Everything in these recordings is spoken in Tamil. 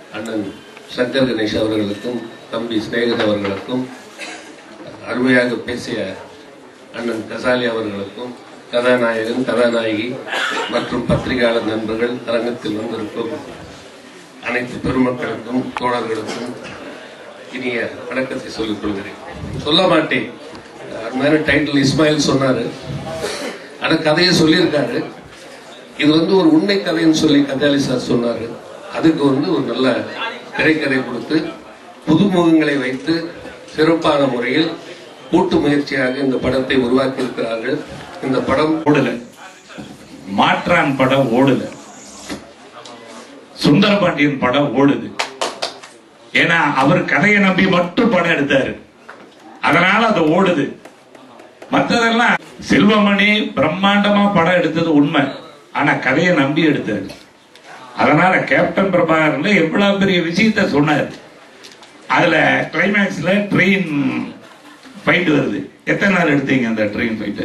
அண்ணன் சங்கர் கணேஷ் அவர்களுக்கும் தம்பி சிநேகத் அவர்களுக்கும் அருமையாக பேசிய அண்ணன் கசாலி அவர்களுக்கும் கதாநாயகன் கதாநாயகி மற்றும் பத்திரிகையாளர் நண்பர்கள் அரங்கத்தில் வந்திருக்கும் அனைத்து பெருமக்களுக்கும் தோழர்களுக்கும் இனிய வணக்கத்தை சொல்லிக் கொள்கிறேன் சொல்ல மாட்டேன் அருமையான டைட்டில் இஸ்மாயில் சொன்னாரு ஆனா கதையை சொல்லியிருக்காரு இது வந்து ஒரு உண்மை கதைன்னு சொல்லி கதாலி சார் சொன்னாரு அதுக்கு வந்து ஒரு நல்ல திரைக்கதை கொடுத்து புதுமுகங்களை வைத்து சிறப்பான முறையில் கூட்டு முயற்சியாக இந்த படத்தை உருவாக்கி இருக்கிறார்கள் இந்த படம் ஓடல மாற்றான் படம் ஓடல சுந்தரபாண்டியன் படம் ஓடுது ஏன்னா அவர் கதையை நம்பி மட்டும் படம் எடுத்தாரு அதனால அது ஓடுது மத்ததெல்லாம் செல்வமணி பிரம்மாண்டமா படம் எடுத்தது உண்மை ஆனா கதையை நம்பி எடுத்தாரு அதனால கேப்டன் பிரபாகரன்ல எவ்வளவு பெரிய விஷயத்த சொன்னார் அதுல கிளைமேக்ஸ்ல ட்ரெயின் ஃபைட் வருது எத்தனை நாள் எடுத்தீங்க அந்த ட்ரெயின் ஃபைட்டு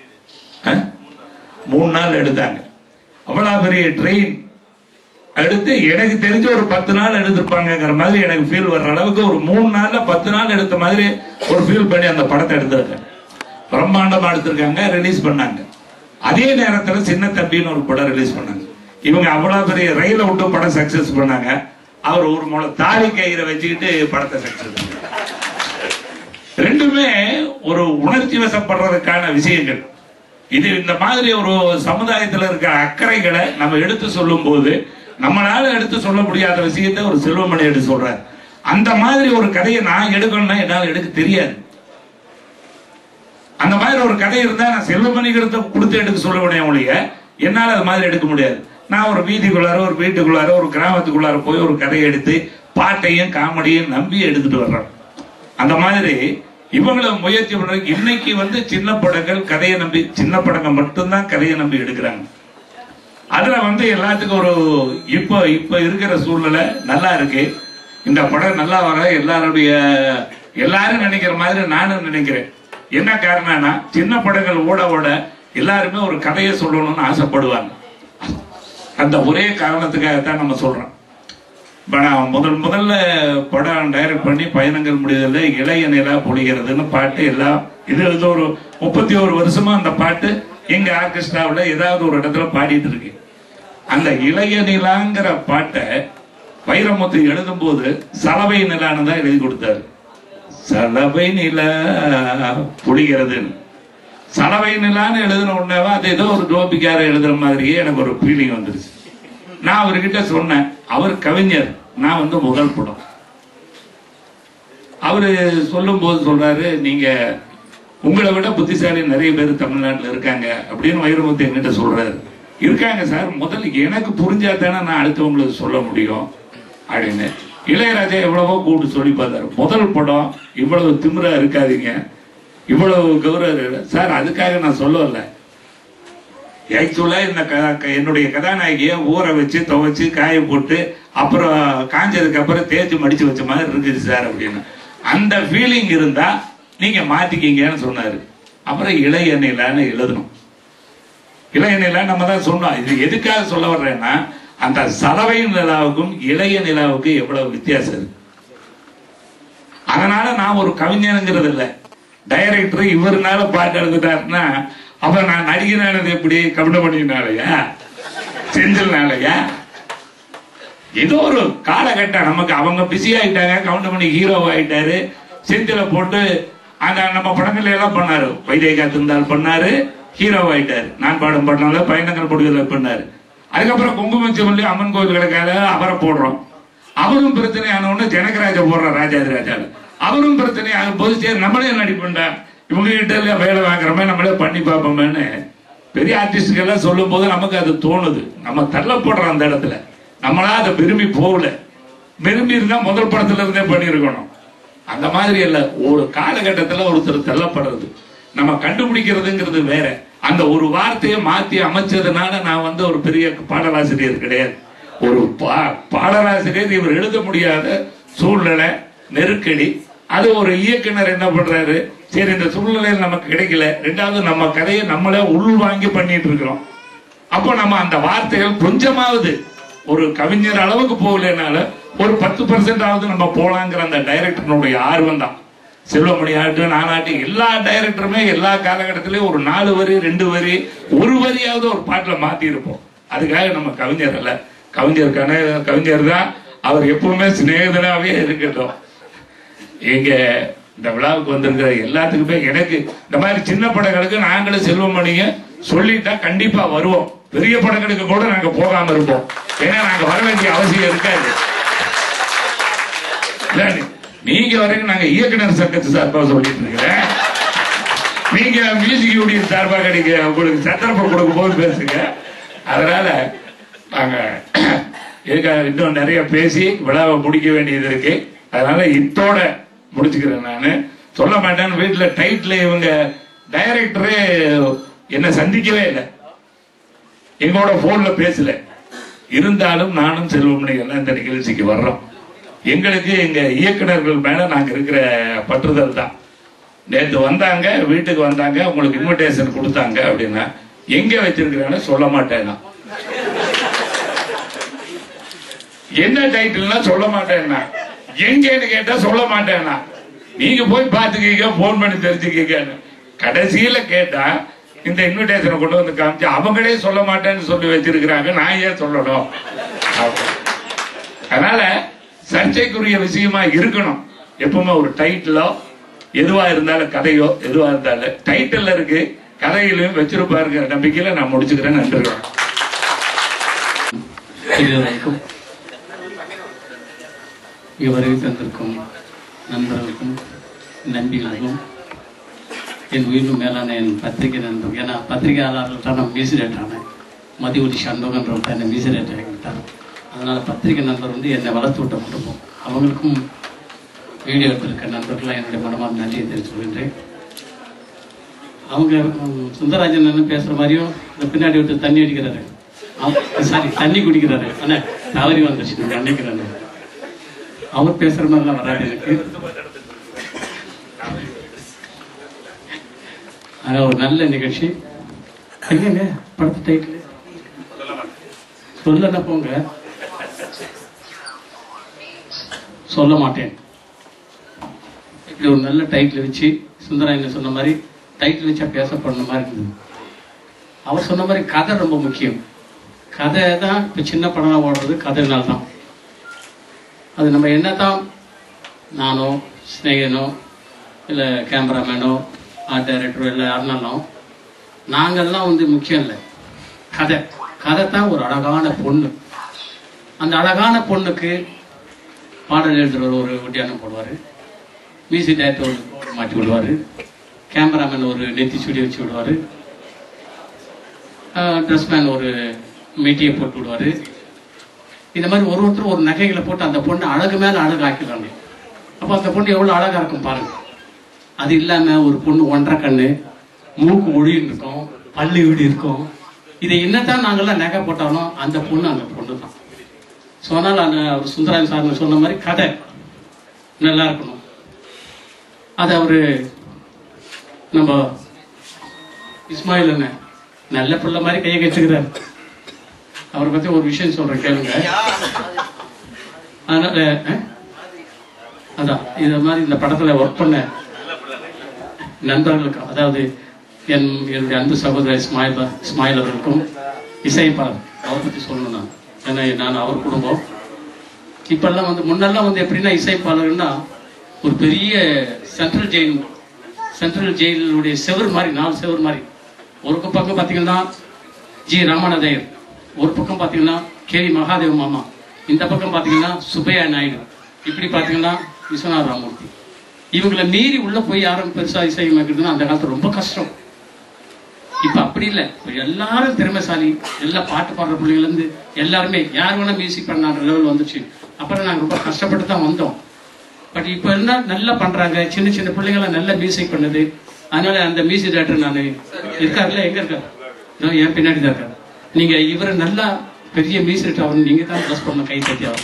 மூணு நாள் எடுத்தாங்க அவ்வளவு பெரிய ட்ரெயின் எடுத்து எனக்கு தெரிஞ்ச ஒரு பத்து நாள் எடுத்திருப்பாங்கங்கிற மாதிரி எனக்கு ஃபீல் வர்ற அளவுக்கு ஒரு மூணு நாள்ல பத்து நாள் எடுத்த மாதிரி ஒரு ஃபீல் பண்ணி அந்த படத்தை எடுத்திருக்கேன் பிரம்மாண்டமா எடுத்திருக்காங்க ரிலீஸ் பண்ணாங்க அதே நேரத்துல சின்ன தம்பின்னு ஒரு படம் ரிலீஸ் பண்ணாங்க இவங்க அவ்வளவு பெரிய ரயில விட்டு படம் சக்சஸ் பண்ணாங்க அவர் ஒரு முளை தாலி கயிறை வச்சுக்கிட்டு படத்தை சக்சஸ் பண்ணாங்க ரெண்டுமே ஒரு உணர்ச்சி வசப்படுறதுக்கான விஷயங்கள் இது இந்த மாதிரி ஒரு சமுதாயத்துல இருக்கிற அக்கறைகளை நம்ம எடுத்து சொல்லும் போது நம்மளால எடுத்து சொல்ல முடியாத விஷயத்தை ஒரு செல்வமணி எடுத்து சொல்றாரு அந்த மாதிரி ஒரு கதையை நான் எடுக்கணும்னா என்னால எடுக்க தெரியாது அந்த மாதிரி ஒரு கதை இருந்தா நான் செல்வமணிகிறத கொடுத்து எடுக்க சொல்லுவேனே ஒழிய என்னால அது மாதிரி எடுக்க முடியாது நான் ஒரு வீதிக்குள்ளார ஒரு வீட்டுக்குள்ளார ஒரு கிராமத்துக்குள்ளார போய் ஒரு கதையை எடுத்து பாட்டையும் காமெடியும் நம்பி எடுத்துட்டு வர்றேன் அந்த மாதிரி இவங்கள முயற்சி பண்றாங்க இன்னைக்கு வந்து சின்ன படங்கள் கதையை நம்பி சின்ன படங்கள் மட்டும்தான் கதையை நம்பி எடுக்கிறாங்க அதுல வந்து எல்லாத்துக்கும் ஒரு இப்போ இப்போ இருக்கிற சூழ்நிலை நல்லா இருக்கு இந்த படம் நல்லா வர எல்லாருடைய எல்லாரும் நினைக்கிற மாதிரி நானும் நினைக்கிறேன் என்ன காரணம்னா சின்ன படங்கள் ஓட ஓட எல்லாருமே ஒரு கதையை சொல்லணும்னு ஆசைப்படுவாங்க அந்த ஒரே காரணத்துக்காக தான் நம்ம சொல்றோம் இப்ப நான் முதல் முதல்ல படம் டைரக்ட் பண்ணி பயணங்கள் முடியதில்லை இளைய நிலா பொழிகிறதுன்னு பாட்டு எல்லாம் இது வந்து ஒரு முப்பத்தி ஒரு வருஷமா அந்த பாட்டு எங்க ஆர்கெஸ்ட்ராவில் ஏதாவது ஒரு இடத்துல பாடிட்டு இருக்கு அந்த இளைய நிலாங்கிற பாட்டை வைரமுத்து எழுதும்போது சலவை நிலான்னு தான் எழுதி கொடுத்தாரு சலவை நிலா பொழிகிறதுன்னு சலவை நிலான்னு எழுதின உடனேவா அது ஏதோ ஒரு ஜோபிக்கார எழுதுற மாதிரியே எனக்கு ஒரு ஃபீலிங் வந்துருச்சு நான் அவர்கிட்ட சொன்னேன் அவர் கவிஞர் நான் வந்து முதல் படம் அவரு சொல்லும் போது சொல்றாரு நீங்க உங்களை விட புத்திசாலி நிறைய பேர் தமிழ்நாட்டில் இருக்காங்க அப்படின்னு வைரமுத்து என்கிட்ட சொல்றாரு இருக்காங்க சார் முதல்ல எனக்கு புரிஞ்சா தானே நான் அடுத்தவங்களுக்கு சொல்ல முடியும் அப்படின்னு இளையராஜா எவ்வளவோ கூப்பிட்டு சொல்லி பார்த்தாரு முதல் படம் இவ்வளவு திமிரா இருக்காதீங்க இவ்வளவு கௌரவ சார் அதுக்காக நான் சொல்லல ஆக்சுவலா இந்த க- க- என்னுடைய கதாநாயகியை ஊற வச்சு துவைச்சு காய போட்டு அப்புறம் காஞ்சதுக்கு அப்புறம் தேய்ச்சி மடிச்சு வச்ச மாதிரி இருக்குது சார் அப்படின்னு அந்த ஃபீலிங் இருந்தா நீங்க மாத்திக்கிங்கன்னு சொன்னாரு அப்புறம் இளைய நிலான்னு எழுதணும் இளைய நிலா நம்ம தான் சொன்னோம் இது எதுக்காக சொல்ல வர்றேன்னா அந்த சலவை நிலாவுக்கும் இளைய நிலாவுக்கும் எவ்வளவு வித்தியாசம் இருக்கு அதனால நான் ஒரு கவிஞனுங்கிறது இல்ல டைரக்டர் இவருனால பாட்டு எழுதுட்டாருன்னா அப்ப நான் நடிகனானது எப்படி கபிடமணினாலயா செஞ்சல்னாலயா ஏதோ ஒரு காலகட்டம் நமக்கு அவங்க பிஸி ஆயிட்டாங்க கவுண்டமணி ஹீரோ ஆயிட்டாரு செந்தில போட்டு அந்த நம்ம படங்கள் எல்லாம் பண்ணாரு வைதேகா திருந்தால் பண்ணாரு ஹீரோ ஆயிட்டாரு நான் பாடும் பண்ணால பயணங்கள் முடிவுல பண்ணாரு அதுக்கப்புறம் குங்குமச்சிமல்லி அம்மன் கோவில் கிடக்காத அவரை போடுறோம் அவரும் பிரச்சனை ஆன உடனே ஜனகராஜ போடுற ராஜாதி ராஜால அவரும் பிரச்சனை ஆகும் போது சரி நம்மளே நடிப்புண்டா இவங்க கிட்ட எல்லாம் வேலை வாங்குறோமே நம்மளே பண்ணி பார்ப்போமேன்னு பெரிய ஆர்டிஸ்டுகள் எல்லாம் சொல்லும் போது நமக்கு அது தோணுது நம்ம தள்ளப்படுறோம் அந்த இடத்துல நம்மளா அதை விரும்பி போகல விரும்பி இருந்தா முதல் படத்துல இருந்தே பண்ணியிருக்கணும் அந்த மாதிரி இல்ல ஒரு காலகட்டத்துல ஒருத்தர் தள்ளப்படுறது நம்ம கண்டுபிடிக்கிறதுங்கிறது வேற அந்த ஒரு வார்த்தையை மாத்தி அமைச்சதுனால நான் வந்து ஒரு பெரிய பாடலாசிரியர் கிடையாது ஒரு பா- பாடலாசிரியர் இவர் எழுத முடியாத சூழ்நிலை நெருக்கடி அது ஒரு இயக்குனர் என்ன பண்றாரு சரி இந்த சூழ்நிலையில் நமக்கு கிடைக்கல ரெண்டாவது நம்ம கதையை நம்மளே உள் வாங்கி பண்ணிட்டு இருக்கிறோம் அப்போ நம்ம அந்த வார்த்தைகள் கொஞ்சமாவது ஒரு கவிஞர் அளவுக்கு போகலனால ஒரு பத்து பர்சன்ட் ஆகுது நம்ம போலாங்கிற அந்த டைரக்டர்னுடைய ஆர்வம் தான் செல்வமணி ஆகட்டும் நானாட்டும் எல்லா டைரக்டருமே எல்லா காலகட்டத்திலயும் ஒரு நாலு வரி ரெண்டு வரி ஒரு வரியாவது ஒரு பாட்டுல மாத்தி இருப்போம் அதுக்காக நம்ம கவிஞர் அல்ல கவிஞருக்கான கவிஞர் தான் அவர் எப்பவுமே சிநேகிதனாவே இருக்கட்டும் எங்க இந்த விழாவுக்கு வந்திருக்கிற எல்லாத்துக்குமே எனக்கு இந்த மாதிரி சின்ன படங்களுக்கு நாங்களும் செல்வமணிங்க சொல்லிட்டா கண்டிப்பா வருவோம் பெரிய படங்களுக்கு கூட நாங்க போகாம இருப்போம் ஏன்னா நாங்க வர வேண்டிய அவசியம் இருக்காது இல்ல, நீங்க வரைக்கும் நாங்க இயக்குனர் சங்கத்து சார்பா சொல்லிட்டு இருக்கிறேன் நீங்க மியூசிக் யூனியன் சார்பாக நீங்க உங்களுக்கு சந்தர்ப்பம் கொடுக்கும் போது பேசுங்க அதனால நாங்க இதுக்காக இன்னும் நிறைய பேசி விழாவை முடிக்க வேண்டியது இருக்கு அதனால இத்தோட முடிச்சுக்கிறேன் நான் சொல்ல மாட்டேன்னு வீட்டுல டைட்டில் இவங்க டைரக்டரே என்ன சந்திக்கவே இல்லை எங்களோட போன்ல பேசல இருந்தாலும் நானும் செல்வமணி எல்லாம் இந்த நிகழ்ச்சிக்கு வர்றோம் எங்களுக்கு எங்க இயக்குனர்கள் மேல நாங்க இருக்கிற பற்றுதல் தான் நேத்து வந்தாங்க வீட்டுக்கு வந்தாங்க உங்களுக்கு இன்விடேஷன் கொடுத்தாங்க அப்படின்னா எங்க வச்சிருக்கிறான்னு சொல்ல மாட்டேன்னா என்ன டைட்டில்னா சொல்ல மாட்டேன்னா எங்கன்னு கேட்டா சொல்ல மாட்டேன்னா நீங்க போய் பாத்துக்கீங்க போன் பண்ணி தெரிஞ்சுக்கீங்கன்னு கடைசியில கேட்டா இந்த இன்விடேஷனை கொண்டு வந்து காமிச்சு அவங்களே சொல்ல மாட்டேன்னு சொல்லி வச்சிருக்கிறாங்க நான் ஏன் சொல்லணும் அப்படி. அதனால சர்ச்சைக்குரிய விஷயமா இருக்கணும் எப்பவுமே ஒரு டைட்டிலோ எதுவா இருந்தாலும் கதையோ எதுவா இருந்தாலும் டைட்டில் இருக்கு கதையிலும் வச்சிருப்பாருங்கிற நம்பிக்கையில நான் முடிச்சுக்கிறேன் நன்றி பெரியவர்களுக்கும் இங்கே வருகை தந்திருக்கும் நண்பர்களுக்கும் நம்பிகளுக்கும் என் உயிரும் மேலான என் பத்திரிகை நண்பர் ஏன்னா பத்திரிகையாளர்கள் தான் நான் மியூசிரேட்டானேன் மதிவொலி சண்முகன்றவர் தான் என்னை மியூசிரேட் ஆகிவிட்டார் அதனால் பத்திரிகை நண்பர் வந்து என்னை வளர்த்து விட்ட குடும்பம் அவங்களுக்கும் வீடியோ எடுத்திருக்க நண்பர்களாக என்னுடைய மனமார்ந்த நன்றியை தெரிவித்துக் கொள்கின்றேன் அவங்க ம், சுந்தரராஜன் அண்ணன் பேசுற மாதிரியும் இந்த பின்னாடி விட்டு தண்ணி அடிக்கிறாரு சாரி தண்ணி குடிக்கிறாரு அண்ணா தவறி வந்துருச்சு நான் நினைக்கிறேன் அவர் பேசுற மாதிரிலாம் வராது எனக்கு ஆனா ஒரு நல்ல நிகழ்ச்சி எங்கங்க படத்து டைட்டில் சொல்லல போங்க சொல்ல மாட்டேன் இப்படி ஒரு நல்ல டைட்டில் வச்சு சுந்தராயன் சொன்ன மாதிரி டைட்டில் வச்சா பேசப்படணும் மாதிரி இருந்தது அவர் சொன்ன மாதிரி கதை ரொம்ப முக்கியம் கதை தான் இப்போ சின்ன படம்லாம் ஓடுறது கதைனால தான் அது நம்ம என்னதான் நானோ ஸ்நேகனோ இல்லை கேமராமேனோ ஆர்ட் டைரக்டரோ இல்லை யாருனாலும் நாங்கள்லாம் வந்து முக்கியம் இல்லை கதை கதை தான் ஒரு அழகான பொண்ணு அந்த அழகான பொண்ணுக்கு பாடல் எழுதுறவர் ஒரு ஒட்டியானம் போடுவார் மியூசிக் டைரக்டர் ஒரு கோடு மாட்டி விடுவார் கேமராமேன் ஒரு நெத்தி சுடி வச்சு விடுவார் ட்ரெஸ்மேன் ஒரு மெட்டியை போட்டு விடுவார் இந்த மாதிரி ஒரு ஒருத்தர் ஒரு நகைகளை போட்டு அந்த பொண்ணை அழகு மேலே அழகு ஆக்கிடுறாங்க அப்போ அந்த பொண்ணு எவ்வளோ அழகாக இருக்கும் பாருங்க அது இல்லாமல் ஒரு பொண்ணு ஒன்றரை கண்ணு மூக்கு ஒழின்னு இருக்கும் பல்லு வீடு இருக்கும் இதை என்னதான் நாங்கள்லாம் நகை போட்டாலும் அந்த பொண்ணு அந்த பொண்ணு தான் ஸோ அதனால் அந்த அவர் சுந்தராயன் சார் சொன்ன மாதிரி கதை நல்லா இருக்கணும் அது அவர் நம்ம இஸ்மாயில் அண்ணன் நல்ல பிள்ளை மாதிரி கையை கச்சுக்கிறார் அவரை பத்தி ஒரு விஷயம் சொல்றேன் கேளுங்க அதனால அஹ், அதான் இத மாதிரி இந்த படத்துல ஒர்க் பண்ண நண்பர்களுக்கு அதாவது என் என்னுடைய அன்பு சகோதரர் இஸ்மாயில் இஸ்மாயில் அவர்களுக்கும் இசைப்பாளர் அவரை பத்தி சொல்லணும் நான் ஏன்னா நான் அவர் குடும்பம் இப்பெல்லாம் வந்து முன்னெல்லாம் வந்து எப்படின்னா இசைப்பாளர்னா ஒரு பெரிய சென்ட்ரல் ஜெயில் சென்ட்ரல் ஜெயிலுடைய செவர் மாதிரி நாலு செவர் மாதிரி ஒரு பக்கம் பார்த்தீங்கன்னா ஜி ராமானதையர் ஒரு பக்கம் பார்த்தீங்கன்னா கே வி மகாதேவ மாமா இந்த பக்கம் பார்த்தீங்கன்னா சுப்பையா நாயுடு இப்படி பார்த்தீங்கன்னா விஸ்வநாத ராமூர்த்தி இவங்களை மீறி உள்ள போய் யாரும் பெருசா இசையமைக்கிறதுன்னா அந்த காலத்துல ரொம்ப கஷ்டம் இப்ப அப்படி இல்லை இப்ப எல்லாரும் திறமைசாலி எல்லா பாட்டு பாடுற பிள்ளைங்கள்ல இருந்து எல்லாருமே யார் வேணா மியூசிக் பண்ணான்ற லெவல் வந்துச்சு அப்புறம் நாங்க ரொம்ப கஷ்டப்பட்டு தான் வந்தோம் பட் இப்ப என்ன நல்லா பண்றாங்க சின்ன சின்ன பிள்ளைங்களாம் நல்லா மியூசிக் பண்ணுது அதனால அந்த மியூசிக் டேரக்டர் நான் இருக்காருல்ல எங்க இருக்காரு இதோ என் பின்னாடி தான் இருக்காரு நீங்க இவரை நல்லா பெரிய மியூசிக் அவர் நீங்க தான் ப்ளஸ் பண்ண கை தட்டி அவர்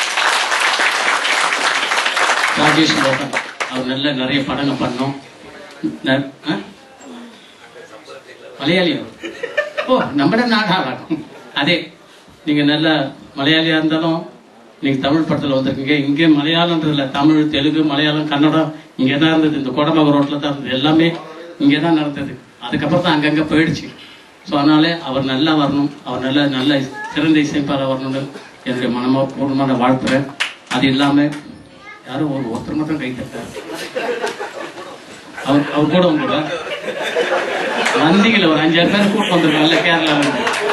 ராஜேஷ் மோகன் அவர் நல்ல நிறைய படங்கள் பண்ணோம் ந- ஆ? மலையாளியா ஓ நம்மட நாடாளாகும் அதே நீங்க நல்ல மலையாளியா இருந்தாலும் நீங்க தமிழ் படத்துல வந்திருக்கீங்க இங்கே மலையாளன்றதுல தமிழ் தெலுங்கு மலையாளம் கன்னடம் இங்கே தான் இருந்தது இந்த கோடமக ரோட்ல தான் இருந்தது எல்லாமே இங்கே தான் நடந்தது அதுக்கப்புறம் தான் அங்கங்க போயிடுச்சு ஸோ அதனால அவர் நல்லா வரணும் அவர் நல்ல நல்ல சிறந்த இசைப்பாளர் வரணும்னு என்னுடைய மனமா பூர்ணமான வாழ்த்துறேன் அது இல்லாம யாரும் ஒரு ஒருத்தர் மட்டும் கை தட்டார் அவர் அவர் கூட உங்களோட நந்திகளை ஒரு அஞ்சாறு பேர் கூட்டு வந்திருக்காங்கல்ல கேரளாவில்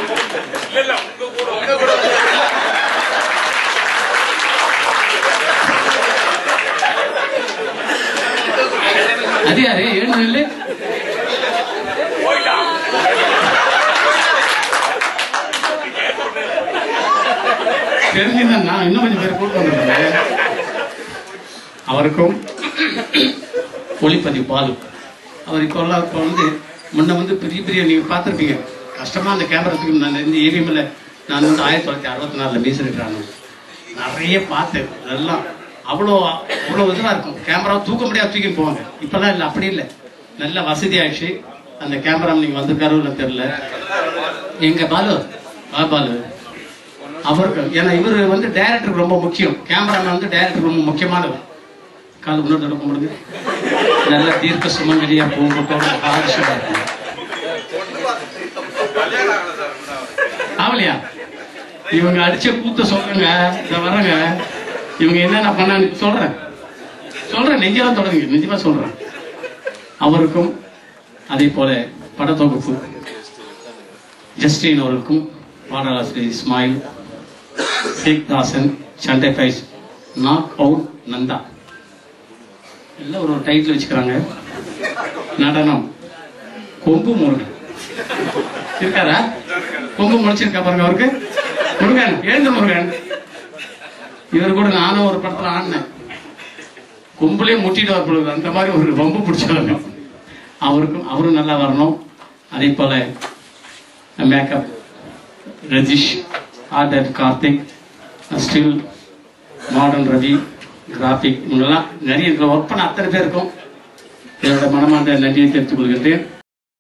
அது யாரு ஏழு நெல்லு தெரிஞ்சுதான் நான் இன்னும் கொஞ்சம் பேர் கூட்டு வந்திருக்கேன் அவருக்கும் ஒளிப்பதிவு பாலு அவர் இப்போ எல்லாம் இப்போ வந்து முன்ன வந்து பெரிய பெரிய நீங்கள் பார்த்துருப்பீங்க கஷ்டமாக அந்த கேமரா தூக்கி நான் இந்த ஏவிஎம்ல நான் வந்து ஆயிரத்தி தொள்ளாயிரத்தி அறுபத்தி நாலில் மீசிருக்கிறாங்க நிறைய பார்த்தேன் அதெல்லாம் அவ்வளோ அவ்வளோ இதுவாக இருக்கும் கேமரா தூக்க முடியாது தூக்கின்னு போவாங்க இப்போல்லாம் இல்லை அப்படி இல்லை நல்ல வசதி ஆயிடுச்சு அந்த கேமரா நீங்கள் வந்திருக்காரோ இல்லை தெரில எங்க பாலு வா பாலு அவருக்கு ஏன்னா இவர் வந்து டைரக்டருக்கு ரொம்ப முக்கியம் கேமராமேன் வந்து டைரக்டர் ரொம்ப முக்கியமானவர் கால் இன்னொரு தடவை கும்பிடுங்க நல்ல தீர்க்க சுமங்கலியா பூங்கொட்டோட ஆதிஷமா இருக்கும் ஆவலையா இவங்க அடிச்ச கூத்த சொல்றேங்க இத வரங்க இவங்க என்னென்ன பண்ணான்னு சொல்றேன் சொல்றேன் நெஞ்செல்லாம் தொடருங்க நிஜமா சொல்றேன் அவருக்கும் அதே போல படத்தொகுப்பு ஜஸ்டின் அவர்களுக்கும் பாடலாசிரியர் இஸ்மாயில் ஷேக் தாசன் சண்டை ஃபைஸ் நாக் அவுட் நந்தா எல்லாம் ஒரு டைட்டில் வச்சுக்கிறாங்க நடனம் கொம்பு முருகன் இருக்காரா கொம்பு முளைச்சிருக்கா பாருங்க அவருக்கு முருகன் எழுந்த முருகன் இவர் கூட நானும் ஒரு படத்துல ஆடினேன் கொம்புலயே முட்டிட்டு வரப்படுது அந்த மாதிரி ஒரு வம்பு பிடிச்சவங்க அவருக்கும் அவரும் நல்லா வரணும் அதே போல makeup Rajish art Karthik still modern Ravi graphic இவங்கெல்லாம் நிறைய இதில் ஒர்க் பண்ண அத்தனை பேருக்கும் என்னோட மனமார்ந்த நன்றியை தெரிவித்துக் கொள்கின்றேன்